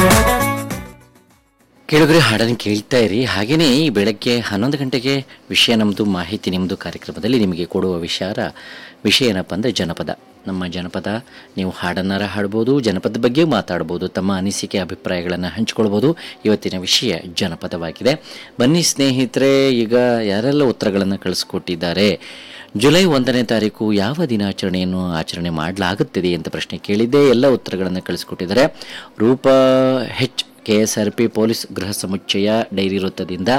ಕೇಳಿದ್ರೆ ಹಾಡನ್ನು ಕೇಳ್ತಾ ಇರಿ ಹಾಗೆಯೇ ಈ ಬೆಳಗ್ಗೆ ಹನ್ನೊಂದು ಗಂಟೆಗೆ ವಿಷಯ ನಮ್ಮದು ಮಾಹಿತಿ ನಿಮ್ಮದು ಕಾರ್ಯಕ್ರಮದಲ್ಲಿ ನಿಮಗೆ ಕೊಡುವ ವಿಚಾರ ವಿಷಯ ಏನಪ್ಪ ಅಂದರೆ ಜನಪದ ನಮ್ಮ ಜನಪದ ನೀವು ಹಾಡನ್ನಾರ ಹಾಡ್ಬೋದು ಜನಪದ ಬಗ್ಗೆ ಮಾತಾಡ್ಬೋದು ತಮ್ಮ ಅನಿಸಿಕೆ ಅಭಿಪ್ರಾಯಗಳನ್ನು ಹಂಚ್ಕೊಳ್ಬೋದು ಇವತ್ತಿನ ವಿಷಯ ಜನಪದವಾಗಿದೆ ಬನ್ನಿ ಸ್ನೇಹಿತರೆ ಈಗ ಯಾರೆಲ್ಲ ಉತ್ತರಗಳನ್ನು ಕಳಿಸ್ಕೊಟ್ಟಿದ್ದಾರೆ ಜುಲೈ ಒಂದನೇ ತಾರೀಕು ಯಾವ ದಿನಾಚರಣೆಯನ್ನು ಆಚರಣೆ ಮಾಡಲಾಗುತ್ತದೆ ಅಂತ ಪ್ರಶ್ನೆ ಕೇಳಿದ್ದೆ ಎಲ್ಲ ಉತ್ತರಗಳನ್ನು ಕಳಿಸ್ಕೊಟ್ಟಿದ್ದಾರೆ Roopa H K S R P police ಗೃಹ ಸಮುಚ್ಚಯ ಡೈರಿ ವೃತ್ತದಿಂದ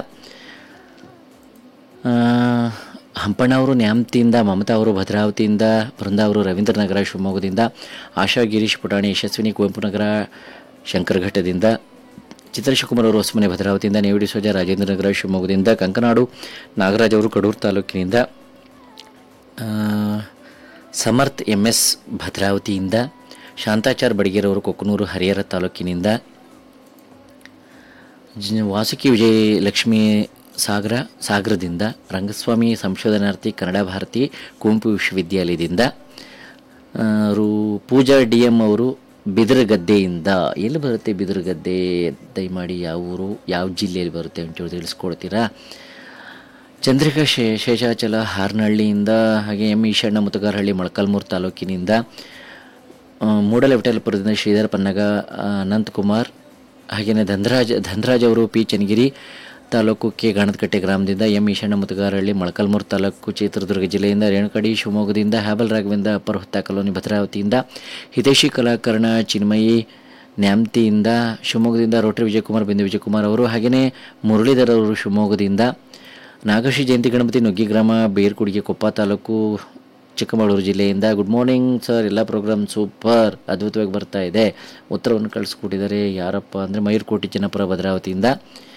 ಆ, ಹಂಪಣ್ಣ ಅವರು ನ್ಯಾಮತಿಯಿಂದ ಮಮತಾ ಅವರು ಭದ್ರಾವತಿಯಿಂದ ಬೃಂದಾ ಅವರು ರವೀಂದ್ರನಗರ ಶಿವಮೊಗ್ಗದಿಂದ ಆಶಾ ಗಿರೀಶ್ ಪುಟಾಣಿ ಯಶಸ್ವಿನಿ ಕುವೆಂಪು ನಗರ ಶಂಕರಘಟ್ಟದಿಂದ ಚಿತ್ರಶಿವಕುಮಾರ್ ಅವರು ಹೊಸಮನೆ ಭದ್ರಾವತಿಯಿಂದ ನೇವಿಡಿ ಸೋಜ ರಾಜೇಂದ್ರನಗರ ಶಿವಮೊಗ್ಗದಿಂದ ಕಂಕನಾಡು ನಾಗರಾಜ್ ಅವರು ಕಡೂರು ತಾಲೂಕಿನಿಂದ ಆ, ಸಮರ್ಥ್ ಎಂ ಎಸ್ ಭದ್ರಾವತಿಯಿಂದ ಶಾಂತಾಚಾರ್ ಬಡಿಗೇರ್ ಅವರು ಕೊಕ್ಕನೂರು ಹರಿಹರ ತಾಲೂಕಿನಿಂದ ಜ- ವಾಸುಕಿ ವಿಜಯ ಲಕ್ಷ್ಮೀ ಸಾಗರ ಸಾಗರದಿಂದ ರಂಗಸ್ವಾಮಿ ಸಂಶೋಧನಾರ್ಥಿ ಕನ್ನಡ ಭಾರತಿ ಕುವೆಂಪು ವಿಶ್ವವಿದ್ಯಾಲಯದಿಂದ ಆ, ರು ಪೂಜಾ ಡಿ ಎಂ ಅವರು ಬಿದರಗದ್ದೆಯಿಂದ ಎಲ್ಲಿ ಬರುತ್ತೆ ಬಿದರಗದ್ದೆ ದಯಮಾಡಿ ಯಾವ ಊರು ಯಾವ ಜಿಲ್ಲೆಯಲ್ಲಿ ಬರುತ್ತೆ ಒಂಚೂರು ತಿಳಿಸ್ಕೊಡ್ತೀರಾ ಚಂದ್ರಿಕಾ ಶೇ ಶೇಷಾಚಲ ಹಾರನಹಳ್ಳಿಯಿಂದ ಹಾಗೆ ಎಂ ಈಶಣ್ಣ ಮುತಗಾರಹಳ್ಳಿ ಮೊಳಕಾಲ್ಮೂರು ತಾಲೂಕಿನಿಂದ ಆ, ಮೂಡಲ ವಿಠಲಪುರದಿಂದ ಶ್ರೀಧರ್ ಪನ್ನಗ ಆ, ಅನಂತಕುಮಾರ್ ಹಾಗೆಯೇ ಧನರಾಜ್ ಧನರಾಜ್ ಅವರು ಪಿ ಚನ್ನಗಿರಿ ತಾಲೂಕು ಕೆ ಗಾಣದಕಟ್ಟೆ ಗ್ರಾಮದಿಂದ ಎಂ ಈಶಣ್ಣ ಮುತಗಾರಹಳ್ಳಿ ಮೊಳಕಾಲ್ಮೂರು ತಾಲೂಕು ಚಿತ್ರದುರ್ಗ ಜಿಲ್ಲೆಯಿಂದ ರೇಣುಕಡಿ ಶಿವಮೊಗ್ಗದಿಂದ ಹ್ಯಾಬಲ್ ರಾಘವೇಂದ್ರ ಅಪ್ಪರ್ ಹುತ್ತ ಕಾಲೋನಿ ಭದ್ರಾವತಿಯಿಂದ ಹಿತೇಶಿ ಕಲಾಕರಣ ಚಿನ್ಮಯಿ ನ್ಯಾಮ್ತಿಯಿಂದ ಶಿವಮೊಗ್ಗದಿಂದ ರೋಟರಿ ವಿಜಯಕುಮಾರ್ ಬಿಂದು ವಿಜಯಕುಮಾರ್ ಅವರು ಹಾಗೆಯೇ ಮುರಳೀಧರ್ ಅವರು ಶಿವಮೊಗ್ಗದಿಂದ ನಾಗಶ್ರೀ ಜಯಂತಿ ಗಣಪತಿ ನುಗ್ಗಿ ಗ್ರಾಮ ಬೇರ್ಕುಡಿಗೆ ಕೊಪ್ಪ ತಾಲೂಕು ಚಿಕ್ಕಮಗಳೂರು ಜಿಲ್ಲೆಯಿಂದ ಗುಡ್ ಮಾರ್ನಿಂಗ್ ಸರ್ ಎಲ್ಲ ಪ್ರೋಗ್ರಾಮ್ ಸೂಪರ್ ಅದ್ಭುತವಾಗಿ ಬರ್ತಾ ಇದೆ ಉತ್ತರವನ್ನು ಕಳಿಸ್ಕೊಟ್ಟಿದ್ದಾರೆ ಯಾರಪ್ಪ ಅಂದರೆ ಮಯೂರ್ಕೋಟಿ ಜನಪುರ ಭದ್ರಾವತಿಯಿಂದ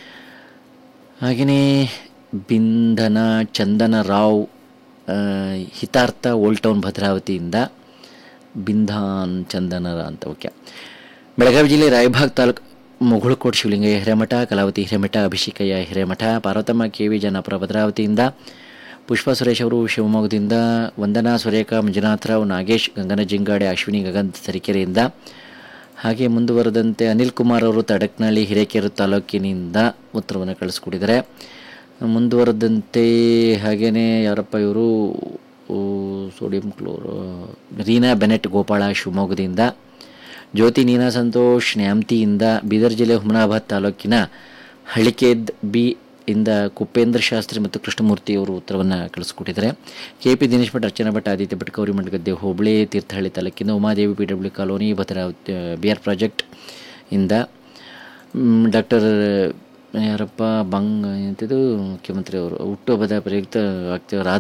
ಹಾಗೆಯೇ ಬಿಂಧನ ಚಂದನ ರಾವ್ ಆ, ಹಿತಾರ್ಥ ಓಲ್ಡ್ ಟೌನ್ ಭದ್ರಾವತಿಯಿಂದ ಬಿಂಧಾನ್ ಚಂದನರ ಅಂತ ಓಕೆ ಬೆಳಗಾವಿ ಜಿಲ್ಲೆ ರಾಯಭಾಗ್ ತಾಲೂಕು ಮುಗುಳಕೋಟ್ ಶಿವಲಿಂಗಯ್ಯ ಹಿರೇಮಠ ಕಲಾವತಿ ಹಿರೇಮಠ ಅಭಿಷೇಕಯ್ಯ ಹಿರೇಮಠ ಪಾರ್ವತಮ್ಮ ಕೆ ವಿ ಜನಪುರ ಭದ್ರಾವತಿಯಿಂದ ಪುಷ್ಪ ಸುರೇಶ್ ಅವರು ಶಿವಮೊಗ್ಗದಿಂದ ವಂದನಾ ಸುರೇಖ ಮಂಜುನಾಥರಾವ್ ನಾಗೇಶ್ ಗಂಗನ ಜಿಂಗಾಡೆ ಅಶ್ವಿನಿ ಗಗನ್ ತರೀಕೆರೆಯಿಂದ ಹಾಗೆ ಮುಂದುವರೆದಂತೆ ಅನಿಲ್ ಕುಮಾರ್ ಅವರು ತಡಕ್ನಳ್ಳಿ ಹಿರೇಕೆರೆ ತಾಲೂಕಿನಿಂದ ಉತ್ತರವನ್ನು ಕಳಿಸ್ಕೊಟ್ಟಿದ್ದಾರೆ ಮುಂದುವರೆದಂತೆ ಹಾಗೆಯೇ ಯಾರಪ್ಪ ಇವರು ಸೋಡಿಯಂ ಕ್ಲೋರೋ ರೀನಾ ಬೆನೆಟ್ ಗೋಪಾಳ ಶಿವಮೊಗ್ಗದಿಂದ ಜ್ಯೋತಿ ನೀನಾ ಸಂತೋಷ್ ನ್ಯಾಮ್ತಿಯಿಂದ ಬೀದರ್ ಜಿಲ್ಲೆ ಹುಮನಾಬಾದ್ ತಾಲೂಕಿನ ಹಳಿಕೇದ್ ಬಿ ಇಂದ ಕುಪೇಂದ್ರ ಶಾಸ್ತ್ರಿ ಮತ್ತು ಕೃಷ್ಣಮೂರ್ತಿ ಅವರು ಉತ್ತರವನ್ನು ಕಳಿಸ್ಕೊಟ್ಟಿದ್ದಾರೆ ಕೆ ಪಿ ದಿನೇಶ್ ಭಟ್ ಅರ್ಚನಾ ಭಟ್ ಆದಿತ್ಯ ಭಟ್ ಗೌರಿಮಠ ಗದ್ದೆ ಹೋಬಳಿ ತೀರ್ಥಹಳ್ಳಿ ತಾಲೂಕಿನ Umadevi P W colony Bhadravati B R project ಇಂದ ಡಾಕ್ಟರ್ ಯಾರಪ್ಪ ಬಂಗ್ ಎಂತಿದು ಮುಖ್ಯಮಂತ್ರಿ ಅವರು ಹುಟ್ಟುಹಬ್ಬದ ಪ್ರಯುಕ್ತ ಆಗ್ತಿರೋ